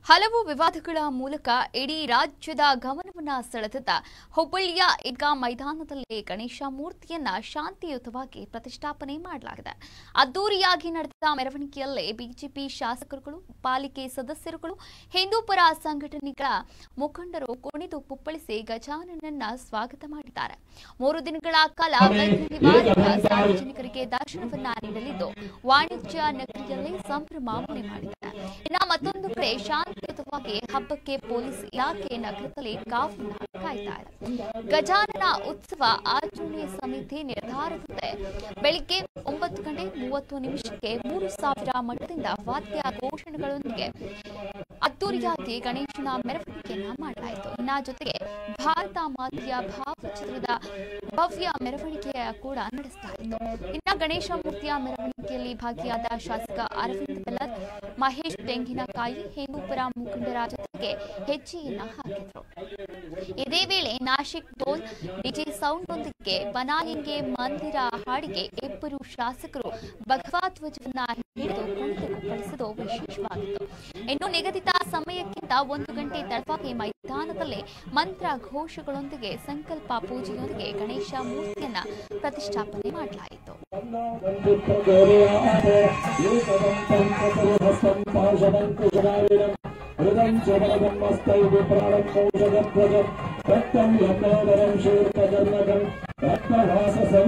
ಹಲವು ವಿವಾದಗಳ ಮೂಲಕ ಇಡೀ ರಾಜ್ಯದ ಗಮನವನ್ನ ಸೆಳೆದಿದ್ದ ಹುಬ್ಬಳ್ಳಿಯ ಈದ್ಗಾ ಮೈದಾನದಲ್ಲಿ ಗಣೇಶ ಮೂರ್ತಿಯನ್ನ ಶಾಂತಿಯುತವಾಗಿ ಪ್ರತಿಷ್ಠಾಪನೆ ಮಾಡಲಾಗಿದೆ ಅದ್ದೂರಿಯಾಗಿ ನಡೆದ ಮೆರವಣಿಗೆಯಲ್ಲಿ ಬಿಜೆಪಿ ಶಾಸಕರುಗಳು ಪಾಲಿಕೆ ಸದಸ್ಯರುಗಳು ಹಿಂದೂಪರ ಸಂಘಟನೆಗಳ ಮುಖಂಡರು ಕುಣಿದು ಕುಪ್ಪಳಿಸಿ ಗಜಾನನನ್ನ ಸ್ವಾಗತ ಮಾಡಿದ್ದಾರೆ ಮೂರು ದಿನಗಳ ಕಾಲ ವೈದ್ಯ ನಿವಾರಕ ಸಾರ್ವಜನಿಕರಿಗೆ ದರ್ಶನವನ್ನ ನೀಡಲಿದ್ದು ವಾಣಿಜ್ಯ ನಗರಿಯಲ್ಲಿ ಸಂಭ್ರಮ ಮನೆ ಮಾಡಿದೆ ಇನ್ನ ಮತ್ತೊಂದು ಕಡೆ ಶಾಂತಿಯುತವಾಗಿ ಹಬ್ಬಕ್ಕೆ ಪೊಲೀಸ್ ಇಲಾಖೆ ನಗರದಲ್ಲಿ ಕಾವನ್ನ ಕಾಯ್ತಾ ಇದೆ ಗಜಾನನ ಉತ್ಸವ ಆಚರಣೆ ಸಮಿತಿ ನಿರ್ಧಾರದಂತೆ ಬೆಳಿಗ್ಗೆ ಒಂಬತ್ತು ಗಂಟೆ ಮೂವತ್ತು ನಿಮಿಷಕ್ಕೆ ಮೂರು ಸಾವಿರ ಮಠದಿಂದ ವಾದ್ಯ ಘೋಷಣೆಗಳೊಂದಿಗೆ ಅದ್ದೂರಿಯಾಗಿ ಗಣೇಶನ ಮೆರವಣಿಗೆಯನ್ನ ಮಾಡಲಾಯಿತು ಇನ್ನ ಜೊತೆಗೆ ಭಾರತ ಮಾತೆಯ ಭಾವಚಿತ್ರದ ಭವ್ಯ ಮೆರವಣಿಗೆ ಕೂಡ ನಡೆಸಲಾಯಿತು ಇನ್ನ ಗಣೇಶ ಮೂರ್ತಿಯ ಮೆರವಣಿಗೆಯಲ್ಲಿ ಭಾಗಿಯಾದ ಶಾಸಕ ಅರವಿಂದ್ ಬೆಲ್ಲದ್ ಮಹೇಶ್ ತೆಂಗಿನಕಾಯಿ ಹೇಮುಪುರ ಮುಖಂಡರ ಜೊತೆಗೆ ಹೆಜ್ಜೆಯನ್ನ ಹಾಕಿದ್ರು ಇದೇ ವೇಳೆ ನಾಶಿಕ್ ಡೋಲ್ ಡಿಜೆ ಸೌಂಡ್ನೊಂದಿಗೆ ಬನಾಲಿಂಗೆ ಮಂದಿರ ಹಾಡಿಗೆ ಇಬ್ಬರು ಶಾಸಕರು ಭಗವಾ ಧ್ವಜವನ್ನ ಹಿಡಿದು ಕುಣಿದು ಕುಪ್ಪಳಿಸಿದ್ದು ವಿಶೇಷವಾಗಿತ್ತು ಇನ್ನು ನಿಗದಿತ ಸಮಯಕ್ಕಿಂತ ಒಂದು ಗಂಟೆ ತಡವಾಗಿ ಮೈದಾನದಲ್ಲಿ ಮಂತ್ರ ಘೋಷಗಳೊಂದಿಗೆ ಸಂಕಲ್ಪ ಪೂಜೆಯೊಂದಿಗೆ ಗಣೇಶ ಮೂರ್ತಿಯನ್ನ ಪ್ರತಿಷ್ಠಾಪನೆ ಮಾಡಲಾಯಿತು ಹೃದಂ ಚಬಲಗಂ ಮಸ್ತೈ ವಿಪ್ರಾಣಂ ಕೌಶಗಂ ಧ್ವಜಂ ರಕ್ತಂ ಯಜ್ಞೋದರಂ ಶೂರ್ಪಜರ್ನಕಂ ರಕ್ತವಾಸಸಂ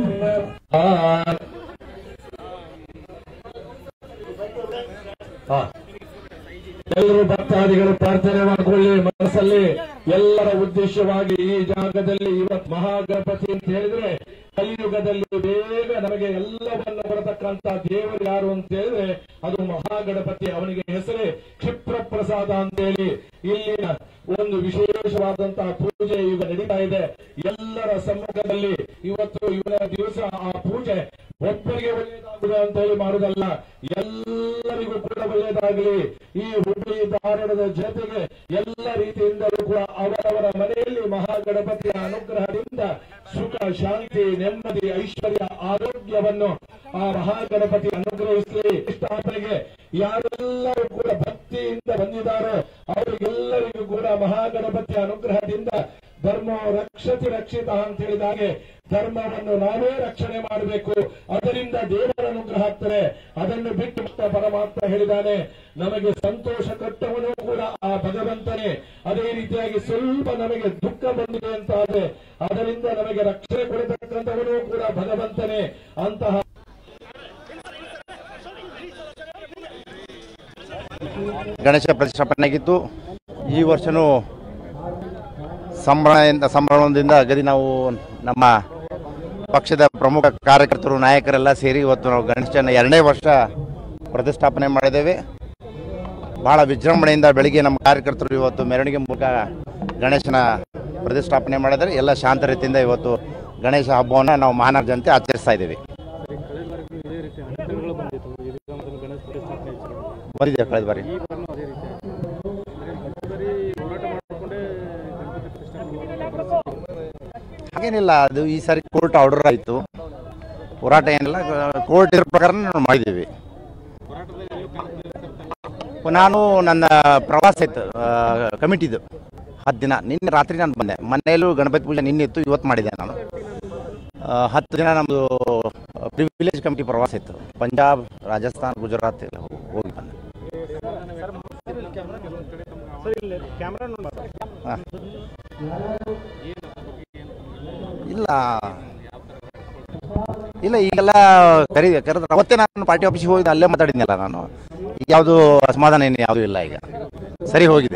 ಎಲ್ಲರೂ ಭಕ್ತಾದಿಗಳು ಪ್ರಾರ್ಥನೆ ಮಾಡಿಕೊಳ್ಳಿ ಮನಸ್ಸಲ್ಲಿ ಎಲ್ಲರ ಉದ್ದೇಶವಾಗಿ ಈ ಜಾಗದಲ್ಲಿ ಇವತ್ತು ಮಹಾಗಣಪತಿ ಅಂತ ಹೇಳಿದ್ರೆ ಕಲಿಯುಗದಲ್ಲಿ ಬೇಗ ನಮಗೆ ಎಲ್ಲವನ್ನು ಬರತಕ್ಕಂತ ದೇವರು ಯಾರು ಅಂತ ಹೇಳಿದ್ರೆ ಅದು ಮಹಾಗಣಪತಿ ಅವನಿಗೆ ಹೆಸರೇ ಕ್ಷಿಪ್ರ ಪ್ರಸಾದ ಅಂತೇಳಿ ಇಲ್ಲಿನ ಒಂದು ವಿಶೇಷವಾದಂತಹ ಪೂಜೆ ಈಗ ನಡೀತಾ ಇದೆ ಎಲ್ಲರ ಸಮ್ಮುಖದಲ್ಲಿ ಇವತ್ತು ಇವನ ದಿವಸ ಆ ಪೂಜೆ ಒಬ್ಬರಿಗೆ ಒಳ್ಳೆಯದಾಗುವುದು ಅಂತ ಹೇಳಿ ಮಾಡುವುದಲ್ಲ ಎಲ್ಲರಿಗೂ ಕೂಡ ಒಳ್ಳೆಯದಾಗಲಿ ಈ ಹುಬ್ಬಳ್ಳಿ ಧಾರವಾಡದ ಜೊತೆಗೆ ಎಲ್ಲ ರೀತಿಯಿಂದಲೂ ಕೂಡ ಅವರವರ ಮನೆಯಲ್ಲಿ ಮಹಾಗಣಪತಿಯ ಅನುಗ್ರಹದಿಂದ ಸುಖ ಶಾಂತಿ ನೆಮ್ಮದಿ ಐಶ್ವರ್ಯ ಆರೋಗ್ಯವನ್ನು ಆ ಮಹಾಗಣಪತಿ ಅನುಗ್ರಹಿಸಲಿ ಸ್ಥಾಪನೆಗೆ ಯಾರೆಲ್ಲರೂ ಕೂಡ ಭಕ್ತಿಯಿಂದ ಬಂದಿದ್ದಾರೋ ಅವರಿಗೆಲ್ಲರಿಗೂ ಕೂಡ ಮಹಾಗಣಪತಿಯ ಅನುಗ್ರಹದಿಂದ ಧರ್ಮ ರಕ್ಷತಿ ರಕ್ಷಿತ ಅಂತ ಹೇಳಿದಾಗೆ ಧರ್ಮವನ್ನು ನಾವೇ ರಕ್ಷಣೆ ಮಾಡಬೇಕು ಅದರಿಂದ ದೇವರ ಅನುಗ್ರಹ ಆಗ್ತಾರೆ ಅದನ್ನು ಬಿಟ್ಟು ಮತ್ತೆ ಪರಮಾತ್ಮ ಹೇಳಿದಾನೆ ನಮಗೆ ಸಂತೋಷ ಕೊಟ್ಟವನು ಕೂಡ ಆ ಭಗವಂತನೇ ಅದೇ ರೀತಿಯಾಗಿ ಸ್ವಲ್ಪ ನಮಗೆ ದುಃಖ ಬಂದಿದೆ ಅಂತ ಆದ್ರೆ ಅದರಿಂದ ನಮಗೆ ರಕ್ಷಣೆ ಕೊಡತಕ್ಕಂಥವನು ಕೂಡ ಭಗವಂತನೇ ಅಂತಹ ಗಣೇಶ ಪ್ರತಿಷ್ಠಾಪನೆಯಾಗಿತ್ತು ಈ ವರ್ಷನೂ ಸಂಭ್ರಮದಿಂದ ಸಂಭ್ರಮದಿಂದ ಅಗದಿ ನಾವು ನಮ್ಮ ಪಕ್ಷದ ಪ್ರಮುಖ ಕಾರ್ಯಕರ್ತರು ನಾಯಕರೆಲ್ಲ ಸೇರಿ ಇವತ್ತು ನಾವು ಗಣೇಶನ ಎರಡನೇ ವರ್ಷ ಪ್ರತಿಷ್ಠಾಪನೆ ಮಾಡಿದ್ದೇವೆ ಭಾಳ ವಿಜೃಂಭಣೆಯಿಂದ ಬೆಳಿಗ್ಗೆ ನಮ್ಮ ಕಾರ್ಯಕರ್ತರು ಇವತ್ತು ಮೆರವಣಿಗೆ ಮೂಲಕ ಗಣೇಶನ ಪ್ರತಿಷ್ಠಾಪನೆ ಮಾಡಿದರೆ ಎಲ್ಲ ಶಾಂತ ರೀತಿಯಿಂದ ಇವತ್ತು ಗಣೇಶ ಹಬ್ಬವನ್ನು ನಾವು ಮಹಾನಗರ ಜನತೆ ಆಚರಿಸ್ತಾ ಇದ್ದೀವಿ ಕಳೆದ ಬಾರಿಗೂ ಇದೇ ರೀತಿ ಅನುಕೂಲಗಳು ಬಂದಿತ್ತು ಇದೀಗ ಮೊದಲು ಗಣೇಶ ಪ್ರತಿಷ್ಠಾಪನೆ ಹೆಚ್ಚಿರೋದು ಬಂದಿದೆ ಕಳೆದ ಬಾರಿ ಈ ಬಾರಿನೂ ಅದೇ ರೀತಿ ಆಗಿದೆ ಹಾಗಾಗಿ ಪಕ್ಷದಲ್ಲಿ ಹೋರಾಟ ಮಾಡಿಕೊಂಡೇ ಗಣಪತಿ ಪ್ರತಿಷ್ಠಾಪನೆ ಮಾಡುವಂಥ ಪರಿಸ್ಥಿತಿ ಹಾಗೇನಿಲ್ಲ ಅದು ಈ ಸಾರಿ ಕೋರ್ಟ್ ಆರ್ಡರ್ ಆಯಿತು ಹೋರಾಟ ಏನಿಲ್ಲ ಕೋರ್ಟ್ ಇದ್ರ ಪ್ರಕಾರ ನಾವು ಮಾಡಿದ್ದೀವಿ ನಾನು ನನ್ನ ಪ್ರವಾಸ ಇತ್ತು ಕಮಿಟಿದು ಹತ್ತು ದಿನ ನಿನ್ನೆ ರಾತ್ರಿ ನಾನು ಬಂದೆ ಮನೆಯಲ್ಲೂ ಗಣಪತಿ ಪೂಜೆ ನಿನ್ನೆ ಇತ್ತು ಇವತ್ತು ಮಾಡಿದೆ ನಾನು ಆ, ಹತ್ತು ದಿನ ನಮ್ಮದು ಪ್ರಿವಿಲೇಜ್ ಕಮಿಟಿ ಪ್ರವಾಸ ಇತ್ತು ಪಂಜಾಬ್ ರಾಜಸ್ಥಾನ್ ಗುಜರಾತ್ ಎಲ್ಲ ಹೋಗಿ ಹೋಗಿ ಬಂದೆ ಹಾಂ ಇಲ್ಲ ಇಲ್ಲ ಈಗೆಲ್ಲ ಕರಿ ಕರೆದ್ರೆ ಅವತ್ತೇ ನಾನು ಪಾರ್ಟಿ ಆಫೀಸಿಗೆ ಹೋಗಿದ್ದೆ ಅಲ್ಲೇ ಮಾತಾಡಿದ್ನಲ್ಲ ನಾನು ಈಗ ಯಾವುದು ಅಸಮಾಧಾನ ಏನು ಯಾವುದೂ ಇಲ್ಲ ಈಗ ಸರಿ ಹೋಗಿದೆ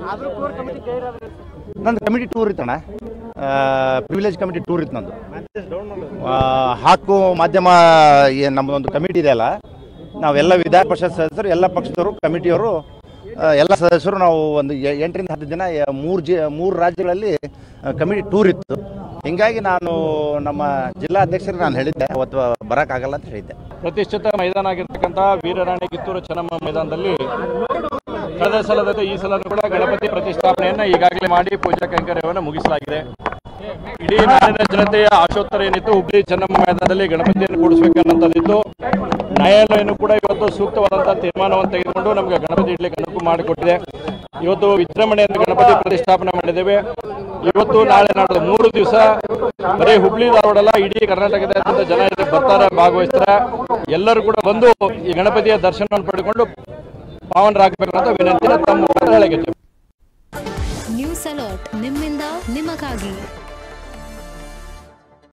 ನಂದು ಕಮಿಟಿ ಟೂರ್ ಇತ್ತಣ್ಣ ಪ್ರಿವಿಲೇಜ್ ಕಮಿಟಿ ಟೂರ್ ಇತ್ತು ನಂದು ಆ, ಹಾಕು ಮಾಧ್ಯಮ ಏನು ನಮ್ಮದೊಂದು ಕಮಿಟಿ ಇದೆ ಅಲ್ಲ ನಾವೆಲ್ಲ ವಿಧಾನ ಪರಿಷತ್ ಸದಸ್ಯರು ಎಲ್ಲ ಪಕ್ಷದವರು ಕಮಿಟಿಯವರು ಆ, ಎಲ್ಲ ಸದಸ್ಯರು ನಾವು ಒಂದು ಎ- ಎಂಟರಿಂದ ಹತ್ತು ದಿನ ಯ- ಮೂರು ಜಿ ಮೂರು ರಾಜ್ಯಗಳಲ್ಲಿ ಕಮಿಟಿ ಟೂರ್ ಇತ್ತು ಹಿಂಗಾಗಿ ನಾನು ನಮ್ಮ ಜಿಲ್ಲಾ ಅಧ್ಯಕ್ಷರಿಗೆ ನಾನು ಹೇಳಿದ್ದೆ ಅವತ್ತು ಬರೋಕ್ಕಾಗಲ್ಲ ಅಂತ ಹೇಳಿದ್ದೆ ಪ್ರತಿಷ್ಠಿತ ಮೈದಾನ ಆಗಿರ್ತಕ್ಕಂಥ ವೀರರಾಣಿ ಕಿತ್ತೂರು ಚೆನ್ನಮ್ಮ ಮೈದಾನದಲ್ಲಿ ಕಳೆದ ಸಲದಂತೆ ಈ ಸಲ ಕೂಡ ಗಣಪತಿ ಪ್ರತಿಷ್ಠಾಪನೆಯನ್ನ ಈಗಾಗಲೇ ಮಾಡಿ ಪೂಜಾ ಕೈಂಕರ್ಯವನ್ನು ಮುಗಿಸಲಾಗಿದೆ ಇಡೀ ನಾಡಿನ ಜನತೆಯ ಆಶೋತ್ತರ ಏನಿತ್ತು ಹುಬ್ಳಿ ಚೆನ್ನಮ್ಮ ಮೈದಾನದಲ್ಲಿ ಗಣಪತಿಯನ್ನು ಕೂಡಿಸಬೇಕನ್ನೋಂಥದ್ದಿತ್ತು ನ್ಯಾಯಾಲಯನು ಕೂಡ ಇವತ್ತು ಸೂಕ್ತವಾದಂತಹ ತೀರ್ಮಾನವನ್ನು ತೆಗೆದುಕೊಂಡು ನಮಗೆ ಗಣಪತಿ ಇಡ್ಲಿಕ್ಕೆ ಅನುಕೂಲ ಮಾಡಿಕೊಟ್ಟಿದೆ ಇವತ್ತು ವಿಜೃಂಭಣೆಯಿಂದ ಗಣಪತಿ ಪ್ರತಿಷ್ಠಾಪನೆ ಮಾಡಿದ್ದೇವೆ ಇವತ್ತು ನಾಳೆ ನಾಡ್ದು ಮೂರು ದಿವಸ ಬರೀ ಹುಬ್ಳಿ ಧಾರವಾಡಲ್ಲ ಇಡೀ ಕರ್ನಾಟಕದಾದ್ಯಂತ ಜನ ಇದಕ್ಕೆ ಬರ್ತಾರೆ ಭಾಗವಹಿಸ್ತಾರೆ ಎಲ್ಲರೂ ಕೂಡ ಬಂದು ಈ ಗಣಪತಿಯ ದರ್ಶನವನ್ನು ಪಡೆದುಕೊಂಡು ಪಾವನರಾಗಬೇಕು ಅಂತ ವಿನಂತಿನ ತಮ್ಮ ಹೇಳಕ್ಕೆ ನ್ಯೂಸ್ ಅಲರ್ಟ್ ನಿಮ್ಮಿಂದ ನಿಮಗಾಗಿ